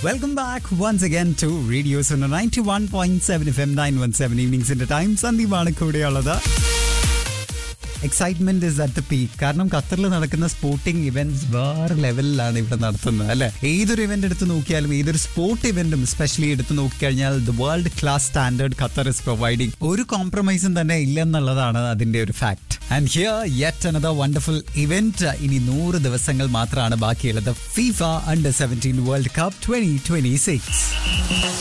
welcome back once again to radio Suno ninety one point seven F M nine one seven ഈവനിങ്സിന്റെ time സന്ദീപാണ് കൂടെയുള്ളത് excitement is at the peak കാരണം ഖത്തറിൽ നടക്കുന്ന sporting events വേറെ ലെവലിലാണ് ഇവിടെ നടത്തുന്നത് അല്ലെ ഏതൊരു ഇവന്റ് എടുത്ത് നോക്കിയാലും ഏതൊരു സ്പോർട്ട് ഇവന്റും സ്പെഷ്യലി എടുത്ത് നോക്കിക്കഴിഞ്ഞാൽ the world class standard Qatar is providing ഒരു കോംപ്രമൈസും തന്നെ ഇല്ലെന്നുള്ളതാണ് അതിന്റെ ഒരു fact and here yet another wonderful event ഇനി നൂറ് ദിവസങ്ങൾ മാത്രമാണ് ബാക്കിയുള്ളത് FIFA under seventeen world cup twenty twenty six